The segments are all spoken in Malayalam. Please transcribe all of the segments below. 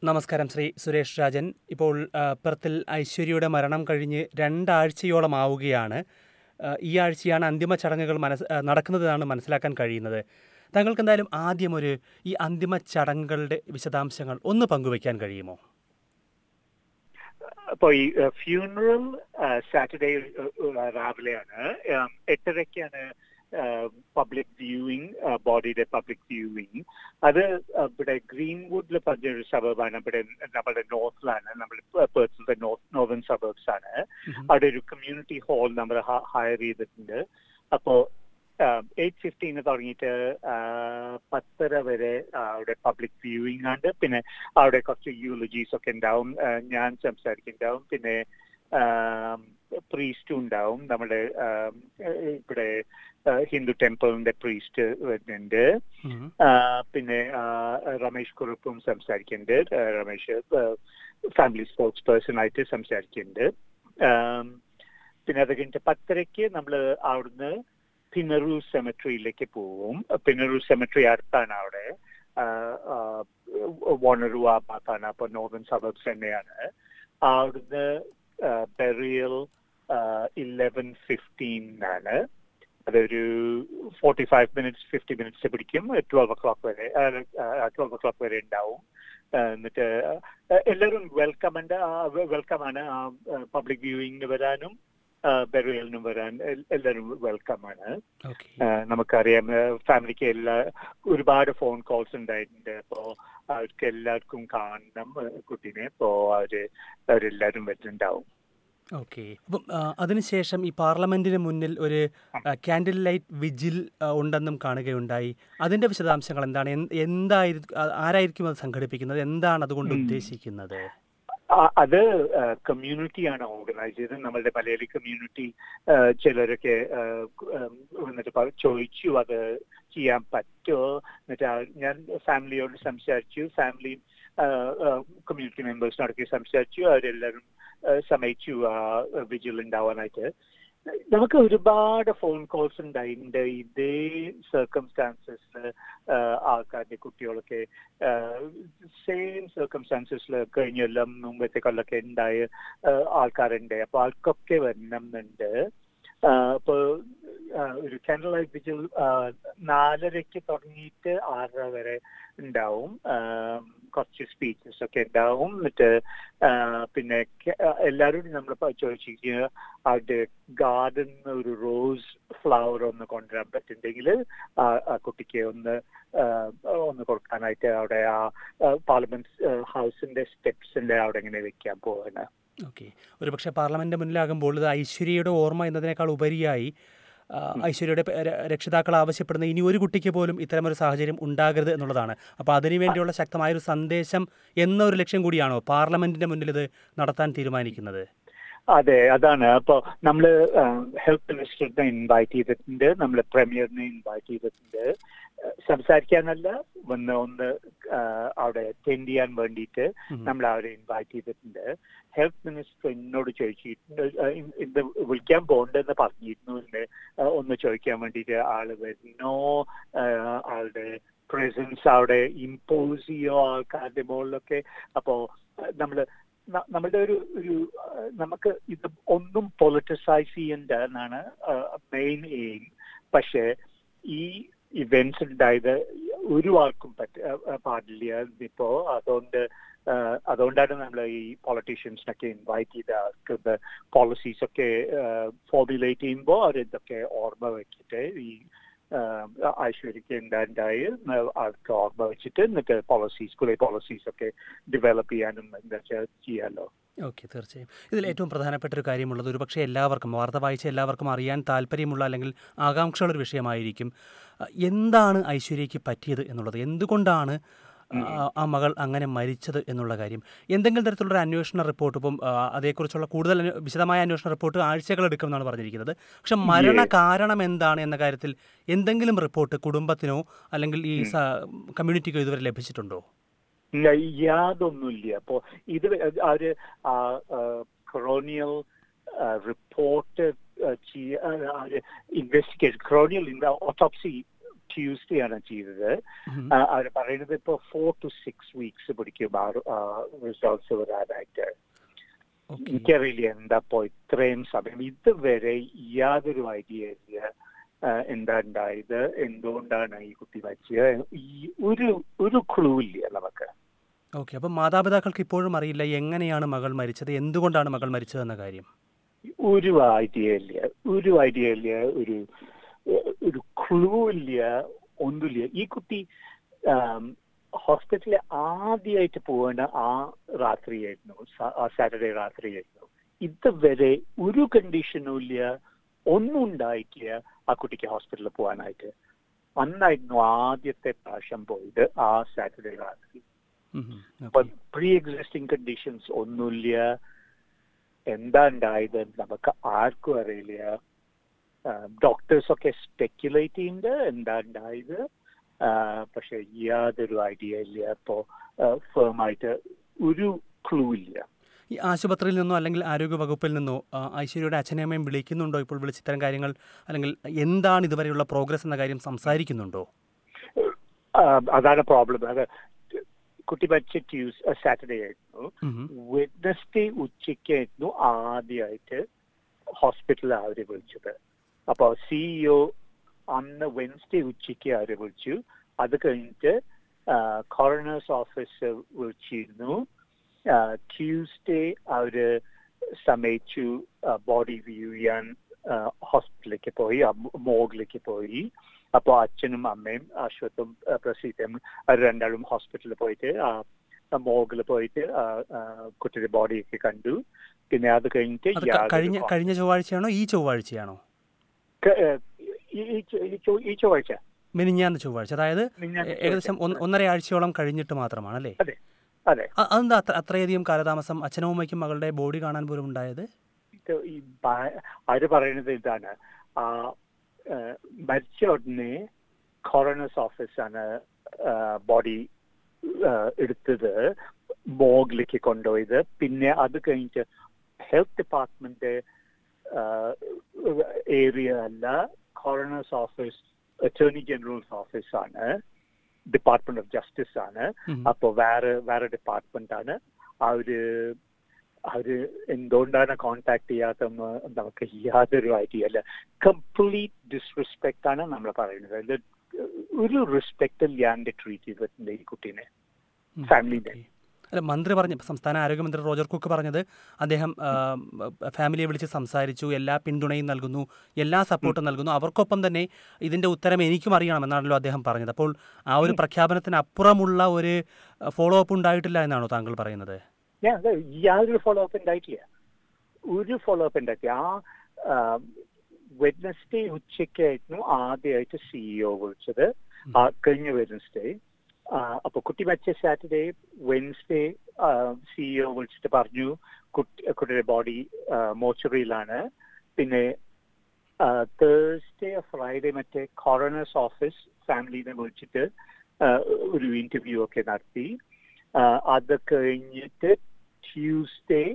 നമസ്കാരം ശ്രീ സുരേഷ് രാജൻ ഇപ്പോൾ ആ, പെർത്തിൽ ഐശ്വര്യയുടെ മരണം കഴിഞ്ഞ് രണ്ടാഴ്ചയോളം ആവുകയാണ് ആ, ഈ ആഴ്ചയാണ് അന്തിമ ചടങ്ങുകൾ മനസ് ആ, നടക്കുന്നതെന്നാണ് മനസ്സിലാക്കാൻ കഴിയുന്നത് താങ്കൾക്ക് എന്തായാലും ആദ്യം ഒരു ഈ അന്തിമ ചടങ്ങുകളുടെ വിശദാംശങ്ങൾ ഒന്ന് പങ്കുവയ്ക്കാൻ കഴിയുമോ അപ്പൊ ഈ ഫ്യൂണറൽ സാറ്റർഡേ രാവിലെയാണ് ഉം, എട്ടരയ്ക്കാണ് പബ്ലിക് വ്യൂയിങ് ബോഡിയുടെ പബ്ലിക് വ്യൂയിങ് അത് ഇവിടെ ഗ്രീൻവുഡിൽ പറഞ്ഞൊരു സബർബാണ് ഇവിടെ നമ്മുടെ നോർത്തിലാണ് നമ്മുടെ പേഴ്സണൽ നോർത്ത് നോർത്തേൺ സബർബ്സ് ആണ് ഉം. അവിടെ ഒരു കമ്മ്യൂണിറ്റി ഹാൾ നമ്മൾ ഹയർ ചെയ്തിട്ടുണ്ട് അപ്പോ എയ്റ്റ് ഫിഫ്റ്റീന് തുടങ്ങിയിട്ട് ആ, പത്തര വരെ ആ, അവിടെ പബ്ലിക് വ്യൂയിങ് ആണ് പിന്നെ അവിടെ കുറച്ച് യൂളജീസ് ഒക്കെ ഉണ്ടാവും ആ, ഞാൻ സംസാരിക്കുന്നുണ്ടാവും പിന്നെ പ്രീസ്റ്റും ഉണ്ടാവും നമ്മുടെ ആ, ഇവിടെ ആ, ഹിന്ദു ടെമ്പിളിന്റെ പ്രീസ്റ്റ് വരുന്നുണ്ട് ഉം. ആ, പിന്നെ ആ, രമേശ് കുറുപ്പും സംസാരിക്കുന്നുണ്ട് ആ, രമേശ് ഫാമിലി സ്പോർട്സ് പേഴ്സൺ ആയിട്ട് സംസാരിക്കുന്നുണ്ട് ആം, പിന്നെ അത് കഴിഞ്ഞിട്ട് പത്തരയ്ക്ക് നമ്മൾ അവിടുന്ന് പിന്നറൂർ സെമെട്രിയിലേക്ക് പോവും പിന്നറൂർ സെമെട്രി അടുത്താണ് അവിടെ വോണറു ആ ഭാഗത്താണ് അപ്പൊ നോർത്തേൺ സബർബ്സ് തന്നെയാണ് അവിടുന്ന് ബെറിയൽ ഇലവൻ ഫിഫ്റ്റീനാണ് അതൊരു forty five minutes fifty minutes പിടിക്കും ട്വൽവ് ഒ ക്ലോക്ക് വരെ ട്വൽവ് ഒ ക്ലോക്ക് വരെ ഉണ്ടാവും ആ, എന്നിട്ട് ആ, എല്ലാവരും വെൽക്കം ഉണ്ട് വെൽക്കം ആണ് പബ്ലിക് വ്യൂയിങ്ങിന് വരാനും ബെറിയലിനും വരാൻ എൽ- എല്ലാവരും വെൽക്കം ആണ് ഓക്കെ ആ, നമുക്കറിയാം ഫാമിലിക്ക് എല്ലാ ഒരുപാട് ഫോൺ കോൾസ് ഉണ്ടായിട്ടുണ്ട് അപ്പോ അവർക്ക് എല്ലാവർക്കും കാണണം ആ, കുട്ടീനെ അപ്പോ അവര് അവരെല്ലാരും വരുന്നുണ്ടാവും ഓക്കെ അപ്പം ആ, അതിനുശേഷം ഈ പാർലമെന്റിന് മുന്നിൽ ഒരു ക്യാൻഡിൽ ലൈറ്റ് വിജിൽ ആ, ഉണ്ടെന്നും കാണുകയുണ്ടായി അതിന്റെ വിശദാംശങ്ങൾ എന്താണ് എന്ത്- എന്തായിരിക്കും ആ- ആരായിരിക്കും അത് സംഘടിപ്പിക്കുന്നത് എന്താണ് അതുകൊണ്ട് ഉം. ഉദ്ദേശിക്കുന്നത് ആ, അത് കമ്മ്യൂണിറ്റിയാണ് ഓർഗനൈസ് ചെയ്തത് നമ്മളുടെ മലയാളി കമ്മ്യൂണിറ്റി ചിലരൊക്കെ ആ, ആ, എന്നിട്ട് പ- ചോദിച്ചു അത് ചെയ്യാൻ പറ്റുമോ എന്നിട്ട് ആ- ഞാൻ ഫാമിലിയോട് സംസാരിച്ചു ഫാമിലി കമ്മ്യൂണിറ്റി മെമ്പേഴ്സിനോടൊക്കെ സംസാരിച്ചു അവരെല്ലാവരും ആ, സമ്മതിച്ചു ആ വിജിൽ ഉണ്ടാവാനായിട്ട് നമുക്ക് ഒരുപാട് ഫോൺ കോൾസ് ഉണ്ടായിട്ടുണ്ട് ഇതേ സർക്കംസ്റ്റാൻസസിൽ ആൾക്കാരുടെ കുട്ടികളൊക്കെ സെയിം സർക്കംസ്റ്റാൻസസിൽ കഴിഞ്ഞ കൊല്ലം മുമ്പത്തെ കൊല്ലമൊക്കെ ഉണ്ടായ ആ, ആൾക്കാരുണ്ട് അപ്പൊ ആൾക്കൊക്കെ വരണം എന്നുണ്ട് അപ്പോൾ ഒരു കാൻഡിൽ ലൈറ്റ് വിജിൽ നാലരയ്ക്ക് തുടങ്ങിയിട്ട് ആറര വരെ ഉണ്ടാവും ആ, കുറച്ച് സ്പീച്ചസ് ഒക്കെ ഉണ്ടാവും എന്നിട്ട് ആ, പിന്നെ ക- ആ, എല്ലാവരോടും നമ്മൾ ചോദിച്ചിരിക്കുക അവരുടെ ഗാർഡൻ ഒരു റോസ് ഫ്ലവർ ഒന്ന് കൊണ്ടുവരാൻ പറ്റുന്നെങ്കിൽ ആ ആ കുട്ടിക്ക് ഒന്ന് ആ, ഒന്ന് കൊടുക്കാനായിട്ട് അവിടെ ആ പാർലമെന്റ് ഹൗസിന്റെ സ്റ്റെപ്സിന്റെ അവിടെ ഇങ്ങനെ വെക്കാൻ പോവാണ് ഓക്കെ ഒരുപക്ഷെ പാർലമെന്റ് മുന്നിലാകുമ്പോൾ ഇത് ഐശ്വര്യയുടെ ഓർമ്മ എന്നതിനേക്കാൾ ഉപരിയായി ആ, ഐശ്വര്യയുടെ പ- ര- രക്ഷിതാക്കൾ ആവശ്യപ്പെടുന്ന ഇനി ഒരു കുട്ടിക്ക് പോലും ഇത്തരമൊരു സാഹചര്യം ഉണ്ടാകരുത് എന്നുള്ളതാണ് അപ്പോൾ അതിനുവേണ്ടിയുള്ള ശക്തമായൊരു സന്ദേശം എന്ന ഒരു ലക്ഷ്യം കൂടിയാണോ പാർലമെന്റിന്റെ മുന്നിൽ ഇത് നടത്താൻ തീരുമാനിക്കുന്നത് അതെ അതാണ് അപ്പൊ നമ്മള് ഹെൽത്ത് മിനിസ്റ്ററിനെ ഇൻവൈറ്റ് ചെയ്തിട്ടുണ്ട് നമ്മൾ പ്രീമിയറിനെ ഇൻവൈറ്റ് ചെയ്തിട്ടുണ്ട് ആ, സംസാരിക്കാനല്ല വന്ന് ഒന്ന് ആ, അവിടെ അറ്റൻഡ് ചെയ്യാൻ വേണ്ടിയിട്ട് ഉം. നമ്മൾ അവരെ ഇൻവൈറ്റ് ചെയ്തിട്ടുണ്ട് ഹെൽത്ത് മിനിസ്റ്റർ എന്നോട് ചോദിച്ചിട്ടുണ്ട് ആ, ഇ- ഇത് വിളിക്കാൻ പോകണ്ടെന്ന് പറഞ്ഞിരുന്നു എന്ന് ആ, ഒന്ന് ചോദിക്കാൻ വേണ്ടിയിട്ട് ആള് വരുന്നോ ആ, ആളുടെ പ്രസൻസ് അവിടെ ഇമ്പോസ് ചെയ്യോ ആൾക്കാരുടെ മുകളിലൊക്കെ അപ്പോ നമ്മള് ന- നമ്മളുടെ ഒരു ഒരു ആ, നമുക്ക് ഇത് ഒന്നും പൊളിറ്റിസൈസ് ചെയ്യണ്ട എന്നാണ് മെയിൻ എയിം പക്ഷേ ഈ ഇവന്റ്സ് ഉണ്ടായത് ഒരു ആൾക്കും പറ്റ ആ, ആ, പാടില്ല ഇപ്പോ അതുകൊണ്ട് ആ, അതുകൊണ്ടാണ് നമ്മൾ ഈ പൊളിറ്റീഷ്യൻസിനൊക്കെ ഇൻവൈറ്റ് ചെയ്ത് അവർക്ക് പോളിസീസ് ഒക്കെ ഫോർമുലേറ്റ് ചെയ്യുമ്പോൾ അവരിതൊക്കെ ഓർമ്മ വെച്ചിട്ട് ഈ ഐശ്വര്യക്ക് ഉണ്ടായി അവർക്ക് ഓർമ്മ വെച്ചിട്ട് എന്നിട്ട് പോളിസീസ് കുറെ പോളിസീസ് ഒക്കെ ഡെവലപ്പ് ചെയ്യാനും എന്താ വെച്ചാൽ ചെയ്യാലോ ഓക്കെ തീർച്ചയായും ഇതിൽ ഏറ്റവും പ്രധാനപ്പെട്ട ഒരു കാര്യമുള്ളത് ഒരുപക്ഷെ എല്ലാവർക്കും വാർത്ത വായിച്ച എല്ലാവർക്കും അറിയാൻ താല്പര്യമുള്ള അല്ലെങ്കിൽ ആകാംക്ഷയുള്ള ഒരു വിഷയമായിരിക്കും അഹ് എന്താണ് ഐശ്വര്യയ്ക്ക് പറ്റിയത് എന്നുള്ളത് എന്തുകൊണ്ടാണ് ആ- ആ മകൾ അങ്ങനെ മരിച്ചത് എന്നുള്ള കാര്യം എന്തെങ്കിലും തരത്തിലുള്ള ഒരു അന്വേഷണ റിപ്പോർട്ട് ഇപ്പം ആ, അതേക്കുറിച്ചുള്ള കൂടുതൽ അന്വേ- വിശദമായ അന്വേഷണ റിപ്പോർട്ട് ആഴ്ചകളെടുക്കും എന്നാണ് പറഞ്ഞിരിക്കുന്നത് പക്ഷെ മരണ കാരണം എന്താണ് എന്ന കാര്യത്തിൽ എന്തെങ്കിലും റിപ്പോർട്ട് കുടുംബത്തിനോ അല്ലെങ്കിൽ ഈ സ- കമ്മ്യൂണിറ്റിക്കോ ഇതുവരെ ലഭിച്ചിട്ടുണ്ടോ ഇല്ല യാതൊന്നുമില്ല അപ്പോ ഇത് അവര് coronial report investigation coronial autopsy Tuesday ആണ് ചെയ്തത് ഉം. അവർ പറയുന്നത് ഇപ്പോൾ ഫോർ ടു സിക്സ് വീക്സ് പിടിക്കും ആ റിസൾട്ട്സ് വരാനായിട്ട് ഓക്കെ എനിക്കറിയില്ല എന്താ ഇപ്പോ ഇത്രയും സമയം ഇതുവരെ യാതൊരു ഐഡിയ ഇല്ല ആ, എന്താ ഉണ്ടായത് എന്തുകൊണ്ടാണ് ഈ കുട്ടി മരിച്ചത് ഈ ഒരു ഒരു ക്ലൂ ഇല്ല നമുക്ക് ഓക്കെ അപ്പം മാതാപിതാക്കൾക്ക് ഇപ്പോഴും അറിയില്ല എങ്ങനെയാണ് മകൾ മരിച്ചത് എന്തുകൊണ്ടാണ് മകൾ മരിച്ചതെന്ന കാര്യം ഒരു ഐഡിയ ഇല്ല ഒരു ഐഡിയ ഇല്ല ഒരു ഒരു ക്ലൂ ഇല്ല ഒന്നുമില്ല ഈ കുട്ടി ഹോസ്പിറ്റലിൽ ആദ്യമായിട്ട് പോകേണ്ട ആ രാത്രിയായിരുന്നു സ- ആ സാറ്റർഡേ രാത്രിയായിരുന്നു ഇതുവരെ ഒരു കണ്ടീഷനും ഇല്ല ഒന്നും ഉണ്ടായിട്ടില്ല ആ കുട്ടിക്ക് ഹോസ്പിറ്റലിൽ പോകാനായിട്ട് അന്നായിരുന്നു ആദ്യത്തെ പ്രാവശ്യം പോയത് ആ സാറ്റർഡേ രാത്രി ഉം, ഉം. അപ്പൊ ഓക്കെ. പ്രീ എക്സിസ്റ്റിംഗ് കണ്ടീഷൻസ് ഒന്നുമില്ല എന്താ ഉണ്ടായത് നമുക്ക് ആർക്കും അറിയില്ല ഡോക്ടേഴ്സ് ഒക്കെ സ്പെക്യുലേറ്റ് ചെയ്യുന്നുണ്ട് എന്താ ഉണ്ടായത് ആ, പക്ഷെ യാതൊരു ഐഡിയ ഇല്ല ഇപ്പോ ഫേം ആയിട്ട് ഒരു ക്ലൂ ഇല്ല ഈ ആശുപത്രിയിൽ നിന്നോ അല്ലെങ്കിൽ ആരോഗ്യ വകുപ്പിൽ നിന്നോ ആ, ഐശ്വര്യയുടെ അച്ഛനെയും അമ്മയും വിളിക്കുന്നുണ്ടോ ഇപ്പോൾ വിളിച്ച് ഇത്തരം കാര്യങ്ങൾ അല്ലെങ്കിൽ എന്താണ് ഇതുവരെയുള്ള പ്രോഗ്രസ് എന്ന കാര്യം സംസാരിക്കുന്നുണ്ടോ ആ, അതാണ് പ്രോബ്ലം അത് കുട്ടി മരിച്ച ട്യൂസ് സാറ്റർഡേ ആയിരുന്നു ഉം, ഉം. വെഡ്നസ്ഡേ ഉച്ചയ്ക്കായിരുന്നു ആദ്യമായിട്ട് ഹോസ്പിറ്റലിൽ അവരെ വിളിച്ചത് അപ്പൊ സിഇഒ അന്ന് വെൻസ്ഡേ ഉച്ചയ്ക്ക് അവരെ വിളിച്ചു അത് കഴിഞ്ഞിട്ട് കൊറോണേഴ്സ് ഓഫീസ് വിളിച്ചിരുന്നു ട്യൂസ്ഡേ അവര് സമയിച്ചു ബോഡി വ്യൂ ചെയ്യാൻ ഹോസ്പിറ്റലിലേക്ക് പോയി മോഗിലേക്ക് പോയി അപ്പോൾ അച്ഛനും അമ്മയും അശ്വത്തും ആ, പ്രസീതയും അവർ രണ്ടാളും ഹോസ്പിറ്റലിൽ പോയിട്ട് ആ മോഗിൽ പോയിട്ട് ആ, ആ, കുട്ടിയുടെ ബോഡിയൊക്കെ കണ്ടു പിന്നെ അത് കഴിഞ്ഞിട്ട് അത് ക- യാതൊരു കഴിഞ്ഞ con- കഴിഞ്ഞ ചൊവ്വാഴ്ചയാണോ ഈ ചൊവ്വാഴ്ചയാണോ ക- ഏ, ഈ- ഈ ചൊ- ഈ ചൊ- ഈ ചൊവ്വാഴ്ച മിനിഞ്ഞാന്ന് ചൊവ്വാഴ്ച അതായത് മിനിഞ്ഞാന്ന് ഏ- ഏകദേശം ഒന്ന് ഒന്നര ആഴ്ചയോളം കഴിഞ്ഞിട്ട് മാത്രമാണ് അല്ലേ അതെ അതെ അ- അതെന്താ അത്ര അത്രയധികം കാലതാമസം അച്ഛനും അമ്മയ്ക്കും മകളുടെ ബോഡി കാണാൻ പോലും ഉണ്ടായത് ഇത് ഈ ബ- അവര് പറയുന്നത് ഇതാണ് ആ ആ, മരിച്ച ഉടനെ കൊറോണസ് ഓഫീസാണ് ബോഡി എടുത്തത് മോഗിലേക്ക് കൊണ്ടുപോയത് പിന്നെ അത് കഴിഞ്ഞിട്ട് ഹെൽത്ത് ഡിപ്പാർട്ട്മെന്റ് ഏരിയ അല്ല കൊറോണസ് ഓഫീസ് അറ്റോർണി ജനറൽസ് ഓഫീസാണ് ഡിപ്പാർട്ട്മെന്റ് ഓഫ് ജസ്റ്റിസ് ആണ് ഉം. അപ്പൊ വേറെ വേറെ ഡിപ്പാർട്ട്മെന്റ് ആണ് അവര് അവര് എന്തുകൊണ്ടാണ് കോണ്ടാക്ട് ചെയ്യാത്തെന്ന് നമുക്ക് യാതൊരു ഐഡിയ അല്ല കംപ്ലീറ്റ് ഡിസ്റെസ്പെക്ട് ആണ് നമ്മൾ പറയുന്നത് ഇത് ഒരു റെസ്പെക്ട് ഇല്ലാണ്ട് ട്രീറ്റ് ചെയ്തിട്ടുണ്ട് ഈ കുട്ടീനെ ഉം. ഫാമിലിനെ ഓക്കേ. അല്ല മന്ത്രി പറഞ്ഞ ഇപ്പം സംസ്ഥാന ആരോഗ്യമന്ത്രി റോജർ കുക്ക് പറഞ്ഞത് അദ്ദേഹം ആ, ഫാമിലിയെ വിളിച്ച് സംസാരിച്ചു എല്ലാ പിന്തുണയും നൽകുന്നു എല്ലാ സപ്പോർട്ടും നൽകുന്നു അവർക്കൊപ്പം തന്നെ ഇതിന്റെ ഉത്തരം എനിക്കും അറിയണമെന്നാണല്ലോ അദ്ദേഹം പറഞ്ഞത് അപ്പോൾ ആ ഒരു പ്രഖ്യാപനത്തിന് അപ്പുറമുള്ള ഒരു ഫോളോ അപ്പ് ഉണ്ടായിട്ടില്ല എന്നാണോ താങ്കൾ പറയുന്നത് ഞാൻ അത് യാതൊരു ഫോളോ അപ്പ് ഉണ്ടായിട്ടില്ല ഒരു ഫോളോ അപ്പ് ഉണ്ടായിട്ടില്ല ആ വെഡ്നസ്ഡേ ഉച്ചയ്ക്കായിരുന്നു ആദ്യമായിട്ട് സിഇഒ വിളിച്ചത് ആ, കഴിഞ്ഞ വെഡ്നസ്ഡേ അപ്പൊ കുട്ടി മരിച്ച സാറ്റർഡേ വെൻസ്ഡേ സിഇഒ വിളിച്ചിട്ട് പറഞ്ഞു കുട്ടി കുട്ടിയുടെ ബോഡി മോച്ചറിയിലാണ് പിന്നെ തേഴ്സ്ഡേ ഫ്രൈഡേ മറ്റേ കൊറോണസ് ഓഫീസ് ഫാമിലിനെ വിളിച്ചിട്ട് ആ, ഒരു ഇന്റർവ്യൂ ഒക്കെ നടത്തി ആ, അത് കഴിഞ്ഞിട്ട് ട്യൂസ്ഡേ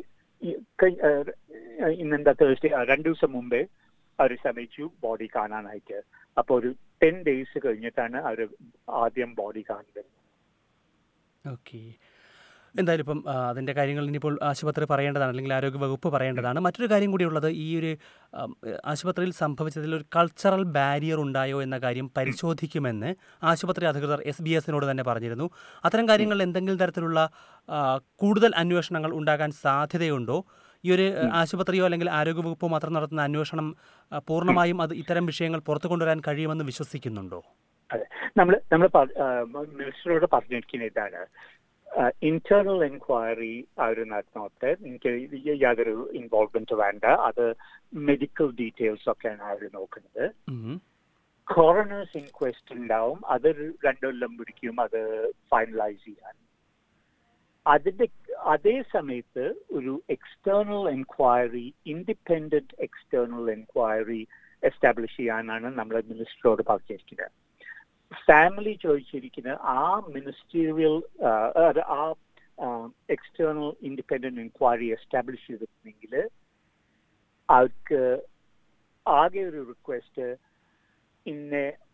ഇന്നെന്താ തേഴ്സ്ഡേ രണ്ടു ദിവസം മുമ്പേ അവർ ശ്രമിച്ചു ബോഡി കാണാനായിട്ട് അപ്പൊ ഒരു ടെൻ ഡേയ്സ് കഴിഞ്ഞിട്ടാണ് അവർ ആദ്യം ബോഡി കാണുന്നത് ഓക്കെ എന്തായാലും ഇപ്പം ആ, അതിൻ്റെ കാര്യങ്ങൾ ഇനിയിപ്പോൾ ആശുപത്രി പറയേണ്ടതാണ് അല്ലെങ്കിൽ ആരോഗ്യ വകുപ്പ് പറയേണ്ടതാണ് മറ്റൊരു കാര്യം കൂടിയുള്ളത് ഈ ഒരു ആം, ആശുപത്രിയിൽ സംഭവിച്ചതിൽ ഒരു കൾച്ചറൽ ബാരിയർ ഉണ്ടായോ എന്ന കാര്യം പരിശോധിക്കുമെന്ന് ആശുപത്രി അധികൃതർ എസ് ബി എസിനോട് തന്നെ പറഞ്ഞിരുന്നു അത്തരം കാര്യങ്ങളിൽ എന്തെങ്കിലും തരത്തിലുള്ള ആ, കൂടുതൽ അന്വേഷണങ്ങൾ ഉണ്ടാകാൻ സാധ്യതയുണ്ടോ ഈ ഒരു ആ, ആശുപത്രിയോ അല്ലെങ്കിൽ ആരോഗ്യ വകുപ്പോ മാത്രം നടത്തുന്ന അന്വേഷണം ആ, പൂർണ്ണമായും അത് ഇത്തരം വിഷയങ്ങൾ പുറത്തു കൊണ്ടുവരാൻ കഴിയുമെന്ന് വിശ്വസിക്കുന്നുണ്ടോ അതെ നമ്മൾ നമ്മൾ മിനിസ്റ്ററോട് പറഞ്ഞിരിക്കുന്ന ഇതാണ് ഇന്റേണൽ എൻക്വയറി അവർ നടന്നോട്ടെ എനിക്ക് ഈ യാതൊരു ഇൻവോൾവ്മെന്റ് വേണ്ട അത് മെഡിക്കൽ ഡീറ്റെയിൽസ് ഒക്കെയാണ് അവർ നോക്കുന്നത് ഉം. കോറണേഴ്സ് ഇൻക്വസ്റ്റ് ഉണ്ടാവും അത് രണ്ടു കൊല്ലം പിടിക്കും അത് ഫൈനലൈസ് ചെയ്യാൻ അതിന്റെ അതേ സമയത്ത് ഒരു external enquiry independent external enquiry establish ചെയ്യാനാണ് നമ്മൾ മിനിസ്റ്ററോട് പറഞ്ഞിരിക്കുന്നത് ഫാമിലി ചോദിച്ചിരിക്കുന്ന ആ മിനിസ്റ്റീരിയൽ ആ എക്സ്റ്റേണൽ ഇൻഡിപെൻഡന്റ് എൻക്വയറി എസ്റ്റാബ്ലിഷ് ചെയ്തിട്ടുണ്ടെങ്കിൽ അവർക്ക് ആകെ ഒരു റിക്വസ്റ്റ് ഇന്ന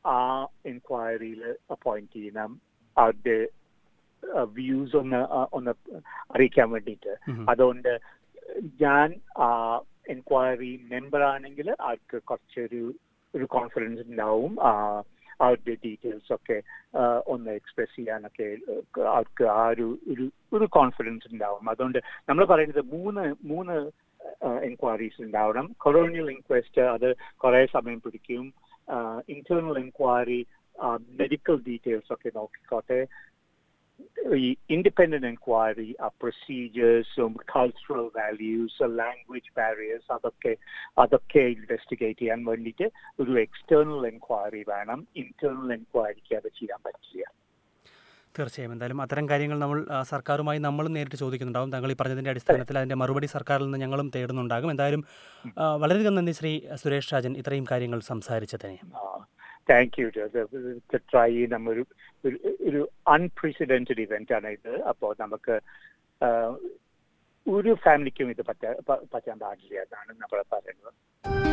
ആ എൻക്വയറിയിൽ അപ്പോയിന്റ് ചെയ്യണം അവരുടെ വ്യൂസ് ഒന്ന് ആ, ഒന്ന് അറിയിക്കാൻ വേണ്ടിയിട്ട് ഉം. അതുകൊണ്ട് ഞാൻ ആ എൻക്വയറി മെമ്പർ ആണെങ്കിൽ അവർക്ക് കുറച്ചൊരു ഒരു കോൺഫിഡൻസ് ഉണ്ടാവും ആ, അവരുടെ ഡീറ്റെയിൽസ് ഒക്കെ ആ, ഒന്ന് എക്സ്പ്രസ് ചെയ്യാനൊക്കെ ആ, അവർക്ക് ആ ഒരു ഒരു ഒരു കോൺഫിഡൻസ് ഉണ്ടാവും അതുകൊണ്ട് നമ്മൾ പറയുന്നത് മൂന്ന് മൂന്ന് എൻക്വയറീസ് ഉണ്ടാവണം കൊളോണിയൽ ഇൻക്വസ്റ്റ് അത് കുറെ സമയം പിടിക്കും ഇന്റേണൽ എൻക്വയറി മെഡിക്കൽ ഡീറ്റെയിൽസ് ഒക്കെ നോക്കിക്കോട്ടെ ഈ ഇൻഡിപെൻഡന്റ് എൻക്വയറി ആ പ്രൊസീജിയേഴ്സും കൾച്ചറൽ വാല്യൂസ് ലാംഗ്വേജ് ബാരിയേഴ്സ് അതൊക്കെ അതൊക്കെ ഇൻവെസ്റ്റിഗേറ്റ് ചെയ്യാൻ വേണ്ടിയിട്ട് ഒരു എക്സ്റ്റേണൽ എൻക്വയറി വേണം ഇന്റേണൽ എൻക്വയറിക്ക് അത് ചെയ്യാൻ പറ്റില്ല തീർച്ചയായും എന്തായാലും അത്തരം കാര്യങ്ങൾ നമ്മൾ ആ, സർക്കാരുമായി നമ്മളും നേരിട്ട് ചോദിക്കുന്നുണ്ടാകും താങ്കൾ ഈ പറഞ്ഞതിൻ്റെ അടിസ്ഥാനത്തിൽ അതിൻ്റെ മറുപടി സർക്കാരിൽ നിന്ന് ഞങ്ങളും തേടുന്നുണ്ടാകും എന്തായാലും ആ, വളരെയധികം നന്ദി ശ്രീ സുരേഷ് രാജൻ ഇത്രയും കാര്യങ്ങൾ സംസാരിച്ചതിന് താങ്ക് യു ട്രൈ നമ്മൾ ഒരു ഒരു- ഒരു അൺപ്രസിഡന്റഡ് ഇവന്റ് ആണ് ഇത് അപ്പോൾ നമുക്ക് ആ, ഒരു ഫാമിലിക്കും ഇത് പറ്റാ പ- പറ്റാൻ പാടില്ല എന്നാണ് നമ്മൾ പറയുന്നത്